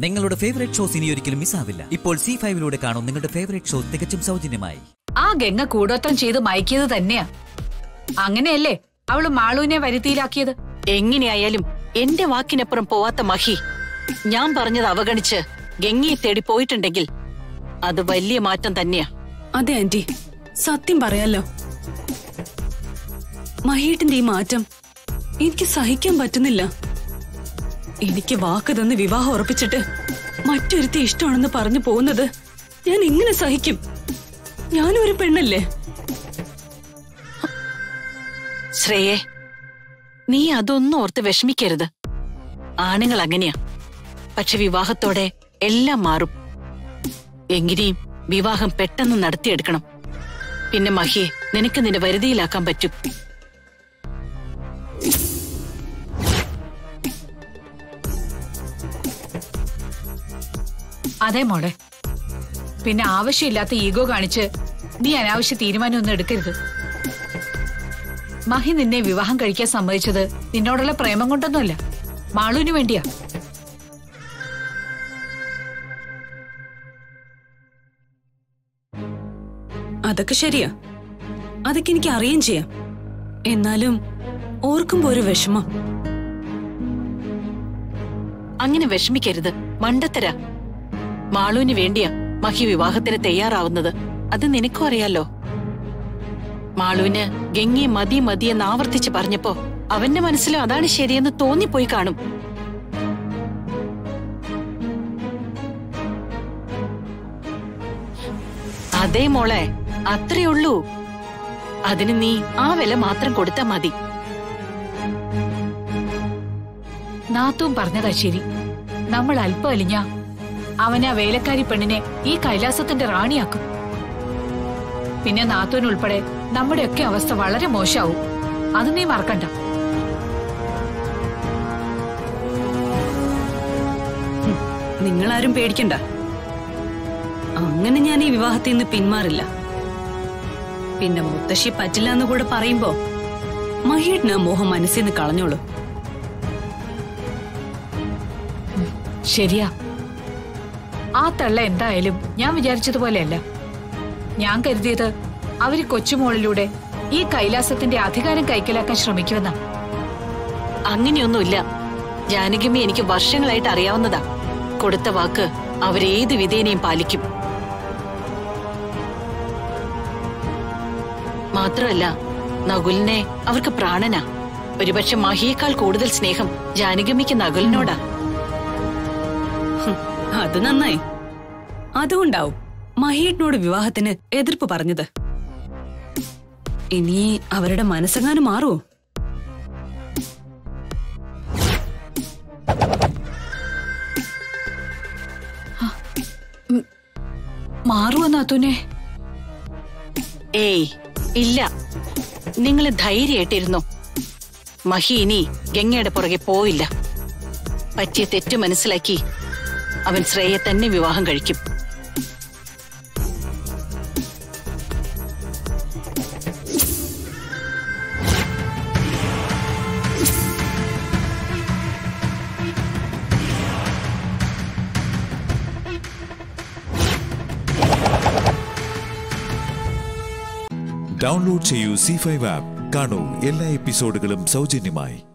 നിങ്ങളുടെ favourite shows ഇനി ഒരിക്കലും മിസ്സാവില്ല ഇപ്പോൾ സി ഫൈവിലൂടെ കാണും നിങ്ങളുടെ ഫേവറേറ്റ് ഷോ തികച്ചും സൗജന്യമായി ആ ഗംഗ കൂടോത്രം ചെയ്ത് മയക്കിയത് തന്നെയാ അങ്ങനെയല്ലേ അവള് മാളുവിനെ വരുത്തിയിലാക്കിയത് എങ്ങനെയായാലും എന്റെ വാക്കിനപ്പുറം പോവാത്ത മഹി ഞാൻ പറഞ്ഞത് അവഗണിച്ച് ഗംഗയെ തേടി പോയിട്ടുണ്ടെങ്കിൽ അത് വലിയ മാറ്റം തന്നെയാ അതെ ആന്റി സത്യം പറയാലോ മഹേട്ടിന്റെ ഈ മാറ്റം എനിക്ക് സഹിക്കാൻ പറ്റുന്നില്ല എനിക്ക് വാക്ക് തന്ന് വിവാഹം ഉറപ്പിച്ചിട്ട് മറ്റൊരുത്തി ഇഷ്ടമാണെന്ന് പറഞ്ഞു പോകുന്നത് ഞാൻ എങ്ങനെ സഹിക്കും ഞാനും ഒരു പെണ്ണല്ലേ ശ്രേയെ നീ അതൊന്നും ഓർത്ത് വിഷമിക്കരുത് ആണുങ്ങൾ അങ്ങനെയാ പക്ഷെ വിവാഹത്തോടെ എല്ലാം മാറും എങ്ങനെയും വിവാഹം പെട്ടെന്ന് നടത്തിയെടുക്കണം പിന്നെ മഹിയെ നിനക്ക് നിന്റെ വരുതിയിലാക്കാൻ പറ്റും അതെ മോളെ പിന്നെ ആവശ്യമില്ലാത്ത ഈഗോ കാണിച്ച് നീ അനാവശ്യ തീരുമാനമൊന്നും എടുക്കരുത് മഹി നിന്നെ വിവാഹം കഴിക്കാൻ സമ്മതിച്ചത് നിന്നോടുള്ള പ്രേമം കൊണ്ടൊന്നുമല്ല മാളുവിന് വേണ്ടിയാ അതൊക്കെ ശരിയാ അതൊക്കെ എനിക്ക് അറിയുകയും ചെയ്യാം എന്നാലും ഓർക്കുമ്പോ ഒരു വിഷമം അങ്ങനെ വിഷമിക്കരുത് മണ്ടത്തര മാളുവിന് വേണ്ടിയാ മഹി വിവാഹത്തിന് തയ്യാറാവുന്നത് അത് നിനക്കും അറിയാലോ മാളുവിന് ഗംഗയെ മതി മതിയെന്ന് ആവർത്തിച്ച് പറഞ്ഞപ്പോ അവന്റെ മനസ്സിലും അതാണ് ശരിയെന്ന് തോന്നിപ്പോയി കാണും അതേ മോളെ അത്രേ ഉള്ളൂ അതിന് നീ ആ വില മാത്രം കൊടുത്താ മതി നാത്തും പറഞ്ഞതാ ശരി നമ്മൾ അല്പം അലിഞ്ഞ അവൻ ആ വേലക്കാരി പെണ്ണിനെ ഈ കൈലാസത്തിന്റെ റാണിയാക്കും പിന്നെ നാത്തൂൻ ഉൾപ്പെടെ നമ്മുടെയൊക്കെ അവസ്ഥ വളരെ മോശമാവും അത് നീ മറക്കണ്ട നിങ്ങളാരും പേടിക്കണ്ട അങ്ങനെ ഞാൻ ഈ വിവാഹത്തിൽ നിന്ന് പിന്മാറില്ല പിന്നെ മുത്തശ്ശി പറ്റില്ല എന്ന് കൂടെ പറയുമ്പോ മഹിയേട്ടിന് ആ മോഹം മനസ്സിൽ നിന്ന് കളഞ്ഞോളൂ ശരിയാ ആ തള്ള എന്തായാലും ഞാൻ വിചാരിച്ചതുപോലെയല്ല ഞാൻ കരുതിയത് അവര് കൊച്ചുമോളിലൂടെ ഈ കൈലാസത്തിന്റെ അധികാരം കൈക്കലാക്കാൻ ശ്രമിക്കുമെന്നാ അങ്ങനെയൊന്നുമില്ല ജാനകിമ്മ എനിക്ക് വർഷങ്ങളായിട്ട് അറിയാവുന്നതാ കൊടുത്ത വാക്ക് അവരേത് വിധേനയും പാലിക്കും മാത്രമല്ല നകുലിനെ അവർക്ക് പ്രാണനാ ഒരുപക്ഷെ മഹിയേക്കാൾ കൂടുതൽ സ്നേഹം ജാനകിമ്മയ്ക്ക് നകുലിനോടാ ഹും, അത് നന്നായി അതുകൊണ്ടാവും മഹിയേട്ടിനോട് വിവാഹത്തിന് എതിർപ്പ് പറഞ്ഞത് ഇനി അവരുടെ മനസ്സെങ്ങാനും മാറുമോ മാറുവോ നാത്തൂനെ ഏയ് ഇല്ല നിങ്ങൾ ധൈര്യമായിട്ടിരുന്നോ മഹി ഇനി ഗംഗയുടെ പുറകെ പോയില്ല പറ്റിയ തെറ്റ് മനസ്സിലാക്കി അവൻ ശ്രേയെ തന്നെ വിവാഹം കഴിക്കും ഡൗൺലോഡ് ചെയ്യൂ സി ഫൈവ് ആപ്പ് കാണൂ എല്ലാ എപ്പിസോഡുകളും സൗജന്യമായി